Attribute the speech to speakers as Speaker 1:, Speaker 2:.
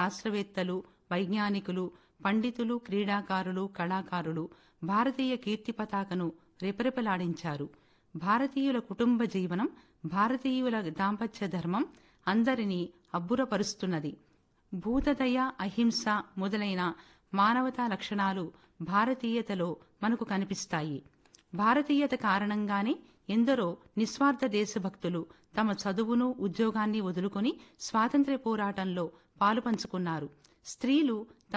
Speaker 1: శాస్త్రవేత్తలు వైజ్ఞానికులు పండితులు క్రీడాకారులు కళాకారులు భారతీయ కీర్తి పతాకను రెపరెపలాడించారు భారతీయుల కుటుంబ జీవనం భారతీయుల దాంపత్య ధర్మం అందరినీ అబ్బురపరుస్తున్నది భూతదయ అహింస మొదలైన మానవతా లక్షణాలు భారతీయతలో మనకు కనిపిస్తాయి భారతీయత కారణంగానే ఎందరో నిస్వార్థ దేశభక్తులు తమ చదువును ఉద్యోగాన్ని వదులుకొని స్వాతంత్ర్య పోరాటంలో పాలుపంచుకున్నారు స్త్రీలు